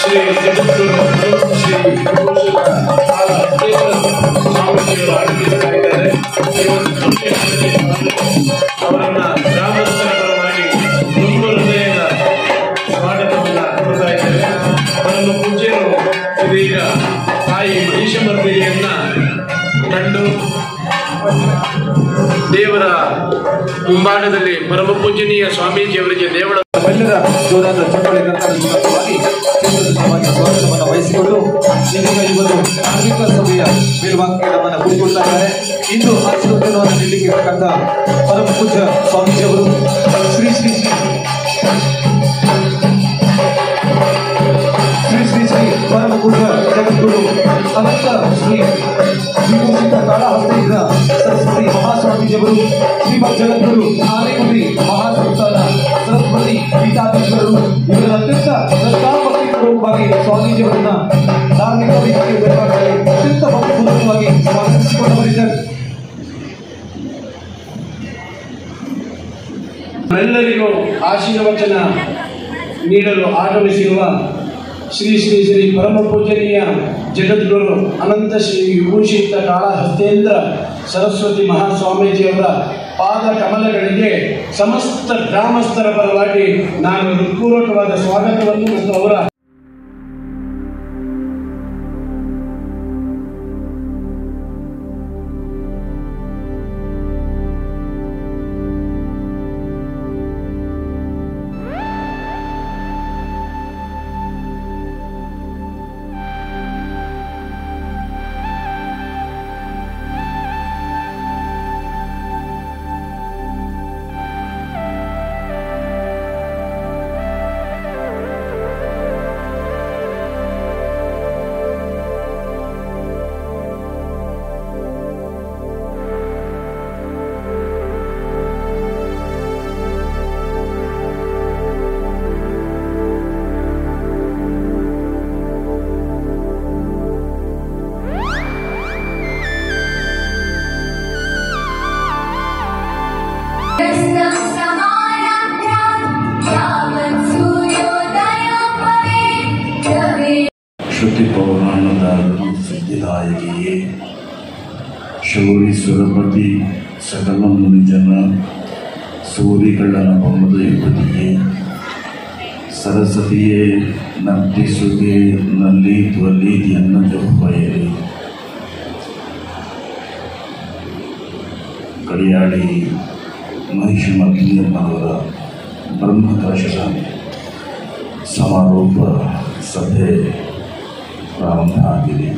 ಶ್ರೀ ಜಗದ್ಗುರು ಶ್ರೀ ವಿಭೂಷಣ ಆದ ದೇವರ ಸ್ವಾಮೀಜಿಯವರು ಆಡಳಿಸ್ತಾ ಇದ್ದಾರೆ ಇವತ್ತು ಅವರನ್ನ ಗ್ರಾಮಸ್ಥರ ಪರವಾಗಿ ತುಂಬ ಹೃದಯದ ಸ್ವಾಗತವನ್ನ ಕೊಡ್ತಾ ಇದ್ದೇವೆ ಪರಮ ಪೂಜ್ಯರು ಇದೀಗ ತಾಯಿ ಮಹಿಷಮರ್ದಿನಿಯನ್ನ ಕಂಡು ದೇವರ ಮುಂಭಾಗದಲ್ಲಿ ಪರಮ ಪೂಜನೀಯ ಸ್ವಾಮೀಜಿಯವರಿಗೆ ದೇವರ ನಮ್ಮೆಲ್ಲರ ಜೋರಾದ ಚಪ್ಪಾಳೆ ಕರ್ನಾಟಕ ಮೂಲಕವಾಗಿ ಕೇಂದ್ರದ ಸಮಾಜ ಸ್ವಾಗತವನ್ನು ವಹಿಸಿಕೊಂಡು ಇದೀಗ ಇವರು ಧಾರ್ಮಿಕ ಸಭೆಯ ಮೇಲ್ವಾಕ್ಯವನ್ನು ಕೂಡಿಕೊಳ್ತಾ ಇದ್ದಾರೆ ಇಂದು ಆಶೀರ್ವಾದವನ್ನು ನೀಡಲಿಕ್ಕೆ ಇರತಕ್ಕಂಥ ಪರಮ ಪೂಜ್ಯ ಸ್ವಾಮೀಜಿಯವರು ಶ್ರೀ ಶ್ರೀ ಶ್ರೀ ಶ್ರೀ ಶ್ರೀ ಶ್ರೀ ಪರಮ ಪೂಜ್ಯ ಜಗದ್ಗುರು ಅನಂತ ಶ್ರೀ ವಿಭೂಷಿತ ಕಾಳಹಸ್ತಿಯಿಂದ ಸರಸ್ವತಿ ಮಹಾಸ್ವಾಮೀಜಿಯವರು ಶ್ರೀಮದ್ ಜಗದ್ಗುರು ಆನೆಗುಡಿ ಮಹಾಸಂಸ್ಥಾನ ಸರಸ್ವತಿ ಪೀಠಾಧೀಶರು ಇವರ ಅತ್ಯಂತ ಶ್ರದ್ಧಾಭಕ್ತಿಪೂರ್ವಕವಾಗಿ ಸ್ವಾಮೀಜಿಯವರನ್ನ ಧಾರ್ಮಿಕ ವೇದಿಕೆ ವಿಭಾಗದಲ್ಲಿ ಅತ್ಯಂತ ಭಕ್ತಿಪೂರ್ವಕವಾಗಿ ಸ್ವಾಗತಿಸಿಕೊಂಡು ಬಂದಿದ್ದಾರೆ ಎಲ್ಲರಿಗೂ ಆಶೀರ್ವಚನ ನೀಡಲು ಆಗಮಿಸಿರುವ ಶ್ರೀ ಶ್ರೀ ಶ್ರೀ ಪರಮ ಪೂಜನೀಯ ಜಗದ್ಗುರು ಅನಂತ ಶ್ರೀ ವಿಭೂಷಿತ ಕಾಳಹಸ್ತೇಂದ್ರ ಸರಸ್ವತಿ ಮಹಾಸ್ವಾಮೀಜಿಯವರ ಪಾದ ಕಮಲಗಳಿಗೆ ಸಮಸ್ತ ಗ್ರಾಮಸ್ಥರ ಪರವಾಗಿ ನಾನು ಹೃತ್ಪೂರ್ವಕವಾದ ಸ್ವಾಗತವನ್ನು ಮತ್ತು ಅವರ ಶ್ರುತಿ ಪೌರಾಣದ ಸಿದ್ಧಿದಾಯಕಿಯೇ ಶೌರಿ ಸುರಪತಿ ಸಕಲ ಮುನಿಜನ ಸೂರಿಗಳನ ಬೊಮ್ಮದ ಯುವತಿಯೇ ಸರಸ್ವತಿಯೇ ನರ್ತಿಸುಗೆ ನಲ್ಲಿ ಧ್ವಲೀತಿಯನ್ನು ಜೊಪ್ಪಯರಿ ಕಡಿಯಾಡಿ ಮಹಿಷಮಗ್ನಿಯಮ್ಮನವರ ಬ್ರಹ್ಮಕಲಶದ ಸಮಾರೋಪ ಸಭೆ ಪ್ರಾರಂಭ ಆಗಿದೆ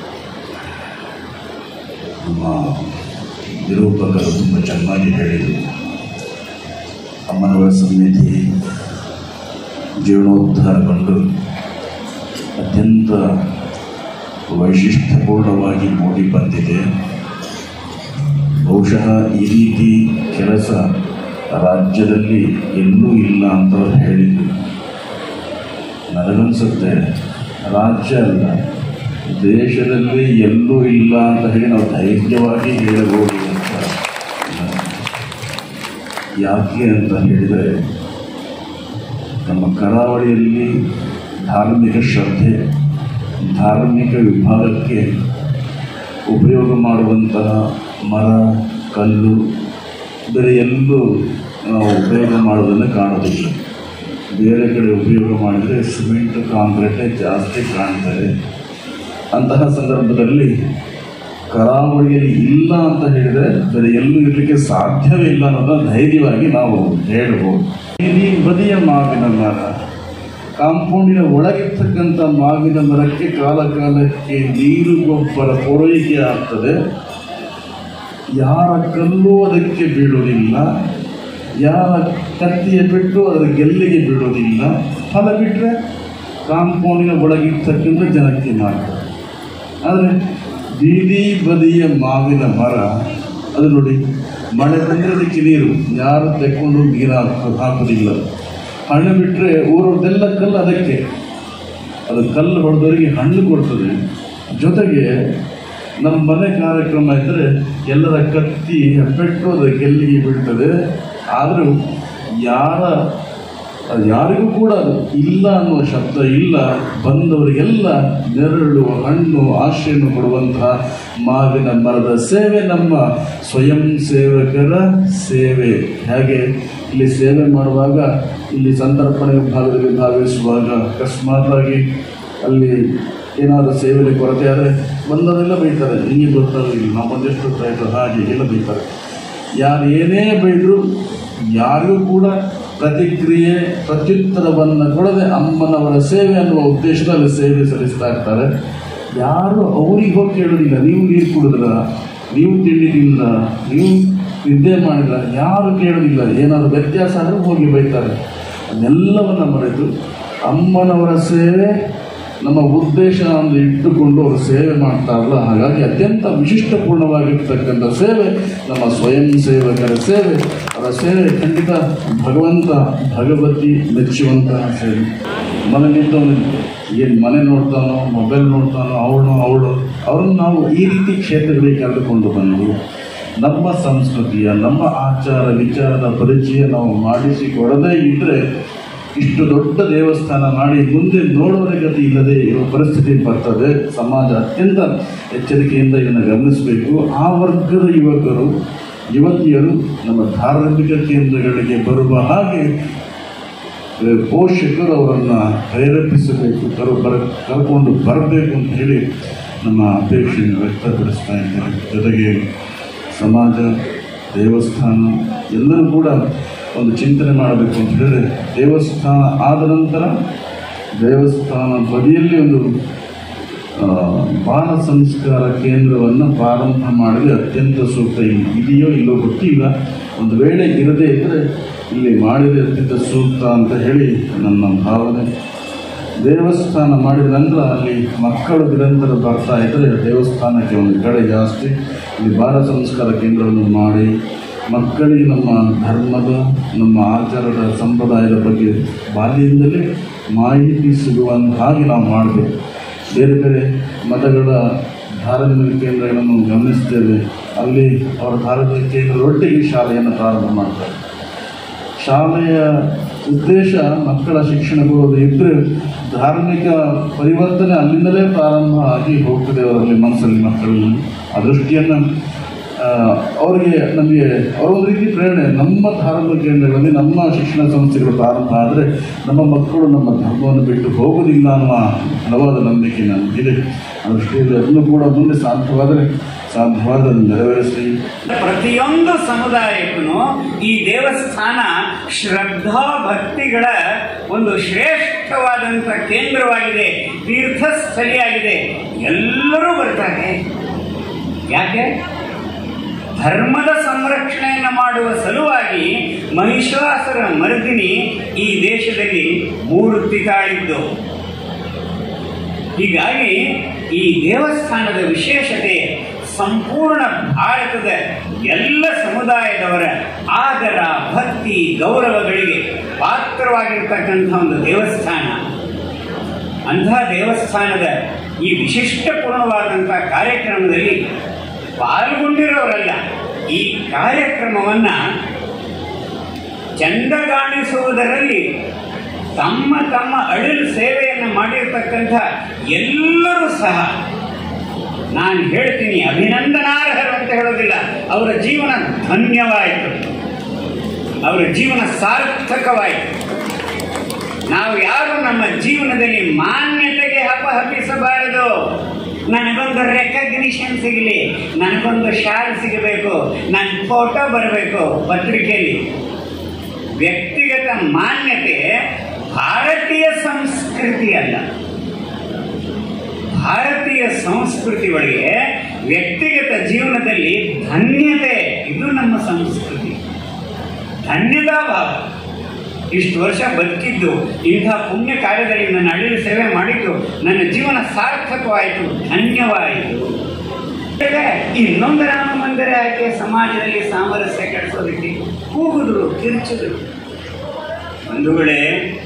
ನಮ್ಮ ನಿರೂಪಕರು ತುಂಬ ಚೆನ್ನಾಗಿ ಹೇಳಿದರು ಅಮ್ಮನವರ ಸಮಿತಿ ಜೀರ್ಣೋದ್ಧಾರಗೊಂಡು ಅತ್ಯಂತ ವೈಶಿಷ್ಟ್ಯಪೂರ್ಣವಾಗಿ ಮೂಡಿ ಬಂದಿದೆ ಬಹುಶಃ ಈ ರೀತಿ ಕೆಲಸ ರಾಜ್ಯದಲ್ಲಿ ಎಲ್ಲೂ ಇಲ್ಲ ಅಂತ ಅವ್ರು ಹೇಳಿದ್ರು ನನಗನ್ಸುತ್ತೆ ರಾಜ್ಯ ಅಲ್ಲ ದೇಶದಲ್ಲಿ ಎಲ್ಲೂ ಇಲ್ಲ ಅಂತ ಹೇಳಿ ನಾವು ಧೈರ್ಯವಾಗಿ ಹೇಳಬಹುದು ಅಂತ ಯಾಕೆ ಅಂತ ಹೇಳಿದರೆ ನಮ್ಮ ಕರಾವಳಿಯಲ್ಲಿ ಧಾರ್ಮಿಕ ಶ್ರದ್ಧೆ ಧಾರ್ಮಿಕ ವಿಭಾಗಕ್ಕೆ ಉಪಯೋಗ ಮಾಡುವಂತಹ ಮರ ಕಲ್ಲು ಬೇರೆ ಎಲ್ಲೂ ನಾವು ಉಪಯೋಗ ಮಾಡೋದನ್ನು ಕಾಣೋದಿಲ್ಲ ಬೇರೆ ಕಡೆ ಉಪಯೋಗ ಮಾಡಿದರೆ ಸಿಮೆಂಟ್ ಕಾಂಕ್ರೀಟೇ ಜಾಸ್ತಿ ಕಾಣ್ತಾರೆ ಅಂತಹ ಸಂದರ್ಭದಲ್ಲಿ ಕರಾವಳಿಯಲ್ಲಿ ಇಲ್ಲ ಅಂತ ಹೇಳಿದರೆ ಬೇರೆ ಎಲ್ಲೂ ಇರಲಿಕ್ಕೆ ಸಾಧ್ಯವೇ ಇಲ್ಲ ಅನ್ನೋದನ್ನ ಧೈರ್ಯವಾಗಿ ನಾವು ಹೇಳ್ಬೋದು ಈ ಬದಿಯ ಮಾವಿನ ಮರ ಕಾಂಪೌಂಡಿನ ಒಳಗಿರ್ತಕ್ಕಂಥ ಮಾವಿನ ಮರಕ್ಕೆ ಕಾಲ ಕಾಲಕ್ಕೆ ನೀರು ಗೊಬ್ಬರ ಪೂರೈಕೆ ಆಗ್ತದೆ ಯಾರ ಕಲ್ಲು ಅದಕ್ಕೆ ಬೀಳುವುದಿಲ್ಲ ಯಾರ ಕತ್ತಿಯ ಬಿಟ್ಟು ಅದರ ಗೆಲ್ಲಿಗೆ ಬೀಳೋದಿಲ್ಲ ಫಲ ಬಿಟ್ಟರೆ ಕಾಂಪೌಂಡಿನ ಒಳಗಿರ್ತಕ್ಕಂಥ ಜನಕ್ಕೆ ಮಾತ್ರ ಆದರೆ ಬೀದಿ ಬದಿಯ ಮಾವಿನ ಮರ ಅದು ನೋಡಿ ಮಳೆ ಬಂದರೆ ಅದಕ್ಕೆ ನೀರು ಯಾರು ತೆಕ್ಕೊಂಡು ನೀರು ಹಾಕೋ ಹಾಕೋದಿಲ್ಲ ಹಣ್ಣು ಬಿಟ್ಟರೆ ಊರವ್ರದ್ದೆಲ್ಲ ಕಲ್ಲು ಅದಕ್ಕೆ ಅದು ಕಲ್ಲು ಹೊಡೆದವರಿಗೆ ಹಣ್ಣು ಕೊಡ್ತದೆ ಜೊತೆಗೆ ನಮ್ಮ ಮನೆ ಕಾರ್ಯಕ್ರಮ ಇದ್ದರೆ ಎಲ್ಲರ ಕತ್ತಿ ಪೆಟ್ಟು ಅದು ಗೆಲ್ಲಿಗೆ ಬೀಳ್ತದೆ ಆದರೂ ಯಾರ ಅದು ಯಾರಿಗೂ ಕೂಡ ಇಲ್ಲ ಅನ್ನುವ ಶಬ್ದ ಇಲ್ಲ ಬಂದವರಿಗೆಲ್ಲ ನೆರಳು ಹಣ್ಣು ಆಶ್ರಯನ್ನು ಕೊಡುವಂತಹ ಮಾವಿನ ಮರದ ಸೇವೆ ನಮ್ಮ ಸ್ವಯಂ ಸೇವಕರ ಸೇವೆ ಹಾಗೆ ಇಲ್ಲಿ ಸೇವೆ ಮಾಡುವಾಗ ಇಲ್ಲಿ ಸಂತರ್ಪಣೆ ವಿಭಾಗದಲ್ಲಿ ಭಾಗವಹಿಸುವಾಗ ಅಕಸ್ಮಾತ್ತಾಗಿ ಅಲ್ಲಿ ಏನಾದರೂ ಸೇವೆಯಲ್ಲಿ ಕೊರತೆ ಆದರೆ ಬಂದವರೆಲ್ಲ ಬೈತಾರೆ ನಿಮಗೆ ಗೊತ್ತಾಗಲಿಲ್ಲ ನಾವು ಒಂದೆಷ್ಟು ಗೊತ್ತಾಯಿತು ಹಾಗೆ ಎಲ್ಲ ಬೈತಾರೆ ಯಾರು ಏನೇ ಬೈದರೂ ಯಾರಿಗೂ ಕೂಡ ಪ್ರತಿಕ್ರಿಯೆ ಪ್ರತ್ಯುತ್ತರವನ್ನು ಕೊಡದೆ ಅಮ್ಮನವರ ಸೇವೆ ಅನ್ನುವ ಉದ್ದೇಶದಲ್ಲಿ ಸೇವೆ ಸಲ್ಲಿಸ್ತಾ ಇರ್ತಾರೆ ಯಾರು ಅವ್ರಿಗೆ ಹೋಗಿ ಕೇಳೋದಿಲ್ಲ ನೀವು ನೀರು ಕುಡಿದ್ರ ನೀವು ತಿಂಡಿ ತಿಂದ್ರ ನೀವು ನಿದ್ದೆ ಮಾಡಿದ್ರ ಯಾರು ಕೇಳೋದಿಲ್ಲ ಏನಾದರೂ ವ್ಯತ್ಯಾಸ ಆದರೆ ಹೋಗಿ ಬೈತಾರೆ ಅದನ್ನೆಲ್ಲವನ್ನು ಮರೆತು ಅಮ್ಮನವರ ಸೇವೆ ನಮ್ಮ ಉದ್ದೇಶ ಒಂದು ಇಟ್ಟುಕೊಂಡು ಅವರು ಸೇವೆ ಮಾಡ್ತಾರಲ್ಲ ಹಾಗಾಗಿ ಅತ್ಯಂತ ವಿಶಿಷ್ಟಪೂರ್ಣವಾಗಿರ್ತಕ್ಕಂಥ ಸೇವೆ ನಮ್ಮ ಸ್ವಯಂ ಸೇವಕರ ಸೇವೆ ಅವರ ಸೇವೆ ಖಂಡಿತ ಭಗವಂತ ಭಗವತಿ ಮೆಚ್ಚುವಂತಹ ಸೇವೆ ಮನೆಯಲ್ಲಿದ್ದವನು ಏನು ಮನೆ ನೋಡ್ತಾನೋ ಮೊಬೈಲ್ ನೋಡ್ತಾನೋ ಅವಳು ಅವಳು ಅವ್ರನ್ನ ನಾವು ಈ ರೀತಿ ಕ್ಷೇತ್ರಗಳಿಗೆ ಕರೆದುಕೊಂಡು ಬಂದು ನಮ್ಮ ಸಂಸ್ಕೃತಿಯ ನಮ್ಮ ಆಚಾರ ವಿಚಾರದ ಪರಿಚಯ ನಾವು ಮಾಡಿಸಿಕೊಡದೇ ಇದ್ದರೆ ಇಷ್ಟು ದೊಡ್ಡ ದೇವಸ್ಥಾನ ಮಾಡಿ ಮುಂದೆ ನೋಡುವರ ಗತಿ ಇಲ್ಲದೆ ಇರುವ ಪರಿಸ್ಥಿತಿ ಬರ್ತದೆ ಸಮಾಜ ಅತ್ಯಂತ ಎಚ್ಚರಿಕೆಯಿಂದ ಇದನ್ನು ಗಮನಿಸಬೇಕು ಆ ವರ್ಗದ ಯುವಕರು ಯುವತಿಯರು ನಮ್ಮ ಧಾರ್ಮಿಕ ಕೇಂದ್ರಗಳಿಗೆ ಬರುವ ಹಾಗೆ ಆ, ಪೋಷಕರು ಅವರನ್ನು ಪ್ರೇರೇಪಿಸಬೇಕು ಕರು ಬರ ಕರ್ಕೊಂಡು ಬರಬೇಕು ಅಂತ ಹೇಳಿ ನಮ್ಮ ಅಪೇಕ್ಷೆಯನ್ನು ವ್ಯಕ್ತಪಡಿಸ್ತಾ ಇದ್ದೇವೆ ಜೊತೆಗೆ ಸಮಾಜ ದೇವಸ್ಥಾನ ಎಲ್ಲರೂ ಕೂಡ ಒಂದು ಚಿಂತನೆ ಮಾಡಬೇಕು ಅಂತ ಹೇಳಿದ್ರೆ ದೇವಸ್ಥಾನ ಆದ ನಂತರ ದೇವಸ್ಥಾನ ಬದಿಯಲ್ಲಿ ಒಂದು ಆ, ಬಾಲ ಸಂಸ್ಕಾರ ಕೇಂದ್ರವನ್ನು ಪ್ರಾರಂಭ ಮಾಡಿದ್ರೆ ಅತ್ಯಂತ ಸೂಕ್ತ ಇಲ್ಲಿ ಇದೆಯೋ ಇಲ್ಲೋ ಗೊತ್ತಿಲ್ಲ ಒಂದು ವೇಳೆ ಇರದೇ ಇದ್ದರೆ ಇಲ್ಲಿ ಮಾಡಿದರೆ ಅತ್ಯಂತ ಸೂಕ್ತ ಅಂತ ಹೇಳಿ ನನ್ನ ಭಾವನೆ ದೇವಸ್ಥಾನ ಮಾಡಿದ ನಂತರ ಅಲ್ಲಿ ಮಕ್ಕಳು ನಿರಂತರ ಬರ್ತಾ ಇದ್ದರೆ ದೇವಸ್ಥಾನಕ್ಕೆ ಒಂದು ಕಡೆ ಜಾಸ್ತಿ ಇಲ್ಲಿ ಬಾಲ ಸಂಸ್ಕಾರ ಕೇಂದ್ರವನ್ನು ಮಾಡಿ ಮಕ್ಕಳಿಗೆ ನಮ್ಮ ಧರ್ಮದ ನಮ್ಮ ಆಚಾರದ ಸಂಪ್ರದಾಯದ ಬಗ್ಗೆ ಬಾಲ್ಯದಿಂದಲೇ ಮಾಹಿತಿ ಸಿಗುವಂತ ಹಾಗೆ ನಾವು ಮಾಡಬೇಕು ಬೇರೆ ಬೇರೆ ಮತಗಳ ಧಾರ್ಮಿಕ ಕೇಂದ್ರಗಳನ್ನು ಗಮನಿಸ್ತೇವೆ ಅಲ್ಲಿ ಅವರ ಧಾರ್ಮಿಕ ಕೇಂದ್ರದೊಟ್ಟಿಗೆ ಶಾಲೆಯನ್ನು ಪ್ರಾರಂಭ ಮಾಡ್ತಾರೆ ಶಾಲೆಯ ಉದ್ದೇಶ ಮಕ್ಕಳ ಶಿಕ್ಷಣ ಕೊಡೋದು ಇದ್ದರೆ ಧಾರ್ಮಿಕ ಪರಿವರ್ತನೆ ಅಲ್ಲಿಂದಲೇ ಪ್ರಾರಂಭ ಆಗಿ ಹೋಗ್ತದೆ ಅವರಲ್ಲಿ ಮನಸ್ಸಲ್ಲಿ ಮಕ್ಕಳಲ್ಲಿ ಆ ದೃಷ್ಟಿಯನ್ನು ಆ, ಅವರಿಗೆ ನಮಗೆ ಅವರೊಂದು ರೀತಿ ಪ್ರೇರಣೆ ನಮ್ಮ ಧಾರ್ಮಿಕ ಕೇಂದ್ರಗಳಲ್ಲಿ ನಮ್ಮ ಶಿಕ್ಷಣ ಸಂಸ್ಥೆಗಳು ಪ್ರಾರಂಭ ಆದರೆ ನಮ್ಮ ಮಕ್ಕಳು ನಮ್ಮ ಧರ್ಮವನ್ನು ಬಿಟ್ಟು ಹೋಗುವುದಿಲ್ಲ ಅನ್ನುವ ಬಲವಾದ ನಂಬಿಕೆ ನನಗಿದೆ ಆ ದೃಷ್ಟಿಯಲ್ಲಿ ಅದನ್ನು ಕೂಡ ಮುಂದೆ ಸಾಧ್ಯವಾದರೆ ಸಾಧ್ಯವಾದ ನೆರವೇರಿಸಿ ಪ್ರತಿಯೊಂದು ಸಮುದಾಯಕ್ಕೂ ಈ ದೇವಸ್ಥಾನ ಶ್ರದ್ಧಾ ಭಕ್ತಿಗಳ ಒಂದು ಶ್ರೇಷ್ಠವಾದಂಥ ಕೇಂದ್ರವಾಗಿದೆ ತೀರ್ಥಸ್ಥಳಿಯಾಗಿದೆ ಎಲ್ಲರೂ ಬರ್ತಾರೆ ಯಾಕೆ ಧರ್ಮದ ಸಂರಕ್ಷಣೆಯನ್ನು ಮಾಡುವ ಸಲುವಾಗಿ ಮಹಿಷಾಸುರ ಮರ್ದಿನಿ ಈ ದೇಶದಲ್ಲಿ ಮೂರ್ತಿ ತಾಳಿದ್ದು ಹೀಗಾಗಿ ಈ ದೇವಸ್ಥಾನದ ವಿಶೇಷತೆ ಸಂಪೂರ್ಣ ಭಾರತದ ಎಲ್ಲ ಸಮುದಾಯದವರ ಆದರ ಭಕ್ತಿ ಗೌರವಗಳಿಗೆ ಪಾತ್ರವಾಗಿರ್ತಕ್ಕಂಥ ಒಂದು ದೇವಸ್ಥಾನ ಅಂಥ ದೇವಸ್ಥಾನದ ಈ ವಿಶಿಷ್ಟಪೂರ್ಣವಾದಂಥ ಕಾರ್ಯಕ್ರಮದಲ್ಲಿ ಪಾಲ್ಗೊಂಡಿರೋರಲ್ಲ ಈ ಕಾರ್ಯಕ್ರಮವನ್ನು ಚಂದಗಾಣಿಸುವುದರಲ್ಲಿ ತಮ್ಮ ತಮ್ಮ ಅಳಿಲು ಸೇವೆಯನ್ನು ಮಾಡಿರ್ತಕ್ಕಂಥ ಎಲ್ಲರೂ ಸಹ ನಾನು ಹೇಳ್ತೀನಿ ಅಭಿನಂದನಾರ್ಹರು ಅಂತ ಹೇಳೋದಿಲ್ಲ ಅವರ ಜೀವನ ಧನ್ಯವಾಯಿತು ಅವರ ಜೀವನ ಸಾರ್ಥಕವಾಯಿತು ನಾವು ಯಾರು ನಮ್ಮ ಜೀವನದಲ್ಲಿ ಮಾನ್ಯತೆಗೆ ಹಪಹಪಿಸಬಾರದು ನನಗೊಂದು ರೆಕಗ್ನಿಷನ್ ಸಿಗಲಿ ನನಗೊಂದು ಶಾಲ್ ಸಿಗಬೇಕು ನನ್ನ ಫೋಟೋ ಬರಬೇಕು ಪತ್ರಿಕೆಯಲ್ಲಿ ವ್ಯಕ್ತಿಗತ ಮಾನ್ಯತೆ ಭಾರತೀಯ ಸಂಸ್ಕೃತಿ ಅಲ್ಲ ಭಾರತೀಯ ಸಂಸ್ಕೃತಿ ಒಳಗೆ ವ್ಯಕ್ತಿಗತ ಜೀವನದಲ್ಲಿ ಧನ್ಯತೆ ಇದು ನಮ್ಮ ಸಂಸ್ಕೃತಿ ಧನ್ಯತಾ ಭಾವ ಇಷ್ಟು ವರ್ಷ ಬದುಕಿದ್ದು ಇಂಥ ಪುಣ್ಯ ಕಾರ್ಯದಲ್ಲಿ ನನ್ನ ಅಳಿಲು ಸೇವೆ ಮಾಡಿದ್ದು ನನ್ನ ಜೀವನ ಸಾರ್ಥಕವಾಯಿತು ಧನ್ಯವಾಯಿತು ಜೊತೆಗೆ ಇನ್ನೊಂದು ರಾಮ ಮಂದಿರ ಯಾಕೆ ಸಮಾಜದಲ್ಲಿ ಸಾಮರಸ್ಯ ಕೆಡಿಸೋದಕ್ಕೆ ಕೂಗಿದ್ರು ಕಿರ್ಚಿದ್ರು ಬಂಧುಗಳೇ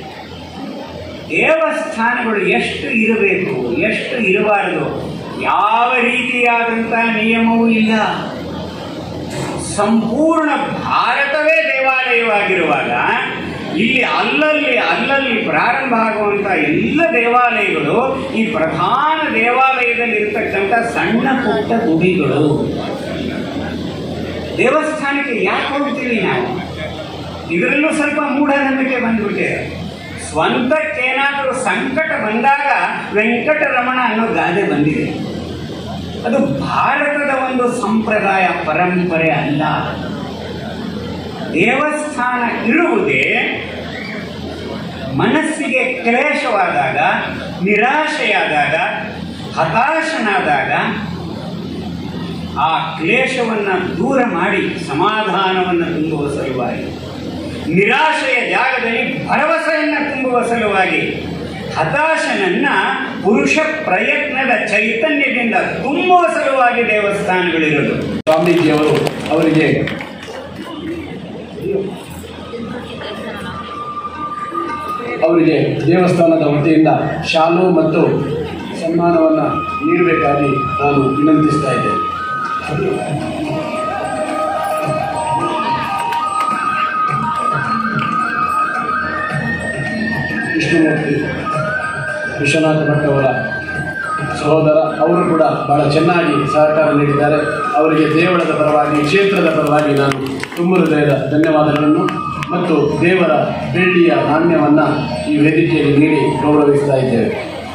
ದೇವಸ್ಥಾನಗಳು ಎಷ್ಟು ಇರಬೇಕು ಎಷ್ಟು ಇರಬಾರದು ಯಾವ ರೀತಿಯಾದಂಥ ನಿಯಮವೂ ಇಲ್ಲ ಸಂಪೂರ್ಣ ಭಾರತವೇ ದೇವಾಲಯವಾಗಿರುವಾಗ ಇಲ್ಲಿ ಅಲ್ಲಲ್ಲಿ ಅಲ್ಲಲ್ಲಿ ಪ್ರಾರಂಭ ಆಗುವಂತ ಎಲ್ಲ ದೇವಾಲಯಗಳು ಈ ಪ್ರಧಾನ ದೇವಾಲಯದಲ್ಲಿ ಇರ್ತಕ್ಕಂಥ ಸಣ್ಣ ಪುಟ್ಟ ಗುಡಿಗಳು ದೇವಸ್ಥಾನಕ್ಕೆ ಯಾಕೆ ಹೋಗ್ತೀವಿ ನಾವು ಇದರಲ್ಲೂ ಸ್ವಲ್ಪ ಮೂಢನಂಬಿಕೆ ಬಂದ್ಬಿಟ್ಟಿದೆ ಸ್ವಂತಕ್ಕೇನಾದರೂ ಸಂಕಟ ಬಂದಾಗ ವೆಂಕಟರಮಣ ಅನ್ನೋ ಗಾದೆ ಬಂದಿದೆ ಅದು ಭಾರತದ ಒಂದು ಸಂಪ್ರದಾಯ ಪರಂಪರೆ ಅಲ್ಲ ದೇವಸ್ಥಾನ ಇರುವುದೇ ಮನಸ್ಸಿಗೆ ಕ್ಲೇಶವಾದಾಗ ನಿರಾಶೆಯಾದಾಗ ಹತಾಶನಾದಾಗ ಆ ಕ್ಲೇಶವನ್ನು ದೂರ ಮಾಡಿ ಸಮಾಧಾನವನ್ನು ತುಂಬುವ ಸಲುವಾಗಿ ನಿರಾಶೆಯ ಜಾಗದಲ್ಲಿ ಭರವಸೆಯನ್ನು ತುಂಬುವ ಸಲುವಾಗಿ ಹತಾಶನನ್ನ ಪುರುಷ ಪ್ರಯತ್ನದ ಚೈತನ್ಯದಿಂದ ತುಂಬುವ ಸಲುವಾಗಿ ದೇವಸ್ಥಾನಗಳಿರೋದು ಸ್ವಾಮೀಜಿಯವರು ಅವರಿಗೆ ಅವರಿಗೆ ದೇವಸ್ಥಾನದ ವತಿಯಿಂದ ಶಾಲು ಮತ್ತು ಸನ್ಮಾನವನ್ನು ನೀಡಬೇಕಾಗಿ ನಾನು ವಿನಂತಿಸ್ತಾ ಇದ್ದೇನೆ ವಿಷ್ಣುಮೂರ್ತಿ ವಿಶ್ವನಾಥ ಭಟ್ ಅವರ ಸಹೋದರ ಅವರು ಕೂಡ ಬಹಳ ಚೆನ್ನಾಗಿ ಸಹಕಾರ ನೀಡಿದ್ದಾರೆ ಅವರಿಗೆ ದೇವಳದ ಪರವಾಗಿ ಕ್ಷೇತ್ರದ ಪರವಾಗಿ ನಾನು ತುಂಬ ಹೃದಯದ ಧನ್ಯವಾದಗಳನ್ನು ಮತ್ತು ದೇವರ ಬೆಳ್ಳಿಯ ನಾಣ್ಯವನ್ನು ಈ ವೇದಿಕೆಯಲ್ಲಿ ನೀಡಿ ಗೌರವಿಸ್ತಾ ಇದ್ದೇವೆ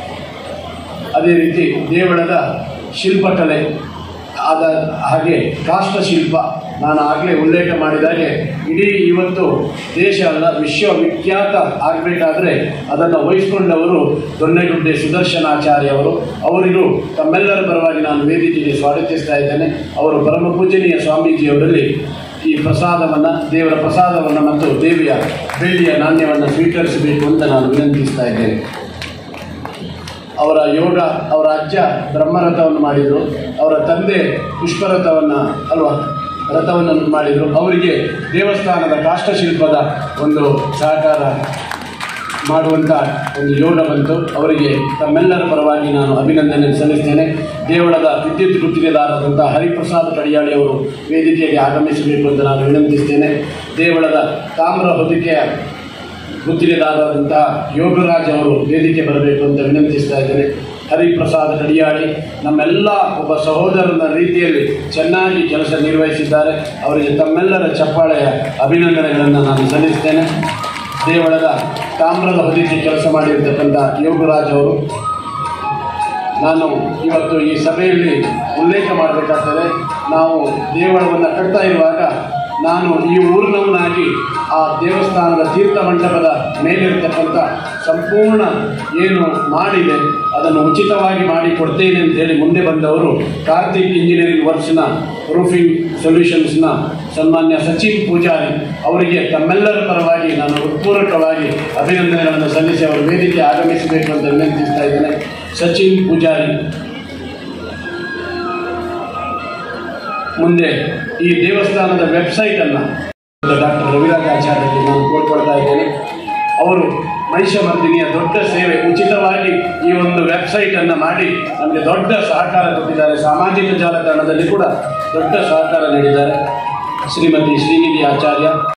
ಅದೇ ರೀತಿ ದೇವಳದ ಶಿಲ್ಪಕಲೆ ಆದ ಹಾಗೆ ಕಾಷ್ಟಶಿಲ್ಪ ನಾನು ಆಗಲೇ ಉಲ್ಲೇಖ ಮಾಡಿದಾಗೆ ಇಡೀ ಇವತ್ತು ದೇಶ ಅಲ್ಲ ವಿಶ್ವವಿಖ್ಯಾತ ಆಗಬೇಕಾದ್ರೆ ಅದನ್ನು ವಹಿಸಿಕೊಂಡವರು ದೊನ್ನೆಗುಡ್ಡೆ ಸುದರ್ಶನಾಚಾರ್ಯ ಅವರು ಅವರಿಗೂ ತಮ್ಮೆಲ್ಲರ ಪರವಾಗಿ ನಾನು ವೇದಿಕೆಗೆ ಸ್ವಾಗತಿಸ್ತಾ ಇದ್ದೇನೆ ಅವರು ಪರಮ ಪೂಜನೀಯ ಸ್ವಾಮೀಜಿಯವರಲ್ಲಿ ಈ ಪ್ರಸಾದವನ್ನು ದೇವರ ಪ್ರಸಾದವನ್ನು ಮತ್ತು ದೇವಿಯ ಬೆಳ್ಳಿಯ ನಾಣ್ಯವನ್ನು ಸ್ವೀಕರಿಸಬೇಕು ಅಂತ ನಾನು ವಿನಂತಿಸ್ತಾ ಇದ್ದೇನೆ ಅವರ ಯೋಗ ಅವರ ಅಜ್ಜ ಬ್ರಹ್ಮರಥವನ್ನು ಮಾಡಿದರು ಅವರ ತಂದೆ ಪುಷ್ಪರಥವನ್ನು ಅಲ್ವಾ ರಥವನ್ನು ಮಾಡಿದರು ಅವರಿಗೆ ದೇವಸ್ಥಾನದ ಕಾಷ್ಟಶಿಲ್ಪದ ಒಂದು ಸಹಕಾರ ಮಾಡುವಂಥ ಒಂದು ಯೋಗ ಬಂತು ಅವರಿಗೆ ತಮ್ಮೆಲ್ಲರ ಪರವಾಗಿ ನಾನು ಅಭಿನಂದನೆ ಸಲ್ಲಿಸ್ತೇನೆ ದೇವಳದ ವಿದ್ಯುತ್ ಗುತ್ತಿಗೆದಾರರಾದಂಥ ಹರಿಪ್ರಸಾದ್ ಕಡಿಯಾಳಿ ಅವರು ವೇದಿಕೆಗೆ ಆಗಮಿಸಬೇಕು ಅಂತ ನಾನು ವಿನಂತಿಸ್ತೇನೆ ದೇವಳದ ತಾಮ್ರ ಹೊದಿಕೆಯ ಗುತ್ತಿಗೆದಾರರಾದಂತಹ ಯೋಗರಾಜ್ ಅವರು ವೇದಿಕೆ ಬರಬೇಕು ಅಂತ ವಿನಂತಿಸ್ತಾ ಇದ್ದೇನೆ ಹರಿಪ್ರಸಾದ್ ಕಡಿಯಾಳಿ ನಮ್ಮೆಲ್ಲ ಒಬ್ಬ ಸಹೋದರನ ರೀತಿಯಲ್ಲಿ ಚೆನ್ನಾಗಿ ಕೆಲಸ ನಿರ್ವಹಿಸಿದ್ದಾರೆ ಅವರಿಗೆ ತಮ್ಮೆಲ್ಲರ ಚಪ್ಪಾಳೆಯ ಅಭಿನಂದನೆಗಳನ್ನು ನಾನು ಸಲ್ಲಿಸ್ತೇನೆ ದೇವಳದ ತಾಮ್ರದ ಹೊದಿಕೆ ಕೆಲಸ ಮಾಡಿರ್ತಕ್ಕಂಥ ಯೋಗರಾಜ್ ಅವರು ನಾನು ಇವತ್ತು ಈ ಸಭೆಯಲ್ಲಿ ಉಲ್ಲೇಖ ಮಾಡಬೇಕಾಗ್ತದೆ ನಾವು ದೇವಳವನ್ನು ಕಟ್ತಾ ಇರುವಾಗ ನಾನು ಈ ಊರಿನವನಾಗಿ ಆ ದೇವಸ್ಥಾನದ ತೀರ್ಥ ಮಂಟಪದ ಮೇಲಿರ್ತಕ್ಕಂಥ ಸಂಪೂರ್ಣ ಏನು ಮಾಡಿದೆ ಅದನ್ನು ಉಚಿತವಾಗಿ ಮಾಡಿ ಕೊಡ್ತೇನೆ ಅಂತ ಹೇಳಿ ಮುಂದೆ ಬಂದವರು ಕಾರ್ತಿಕ್ ಇಂಜಿನಿಯರಿಂಗ್ ವರ್ಕ್ಸ್ನ ರೂಫಿಂಗ್ ಸೊಲ್ಯೂಷನ್ಸ್ನ ಸನ್ಮಾನ್ಯ ಸಚಿನ್ ಪೂಜಾರಿ ಅವರಿಗೆ ತಮ್ಮೆಲ್ಲರ ಪರವಾಗಿ ನಾನು ಹೃತ್ಪೂರ್ವಕವಾಗಿ ಅಭಿನಂದನೆಗಳನ್ನು ಸಲ್ಲಿಸಿ ಅವರು ವೇದಿಕೆ ಆಗಮಿಸಬೇಕು ಅಂತ ವಿನಂತಿಸ್ತಾ ಇದ್ದೇನೆ ಸಚಿನ್ ಪೂಜಾರಿ ಮುಂದೆ ಈ ದೇವಸ್ಥಾನದ ವೆಬ್ಸೈಟನ್ನು ಡಾಕ್ಟರ್ ರವಿರಾಜ್ ಆಚಾರ್ಯರಿಗೆ ನಾನು ಕೋರ್ಕೊಳ್ತಾ ಇದ್ದೇನೆ ಅವರು ಮಹಿಷಮರ್ದಿನಿಯ ದೊಡ್ಡ ಸೇವೆ ಉಚಿತವಾಗಿ ಈ ಒಂದು ವೆಬ್ಸೈಟನ್ನು ಮಾಡಿ ನಮಗೆ ದೊಡ್ಡ ಸಹಕಾರ ಕೊಟ್ಟಿದ್ದಾರೆ ಸಾಮಾಜಿಕ ಜಾಲತಾಣದಲ್ಲಿ ಕೂಡ ದೊಡ್ಡ ಸಹಕಾರ ನೀಡಿದ್ದಾರೆ ಶ್ರೀಮತಿ ಶ್ರೀನಿಧಿ ಆಚಾರ್ಯ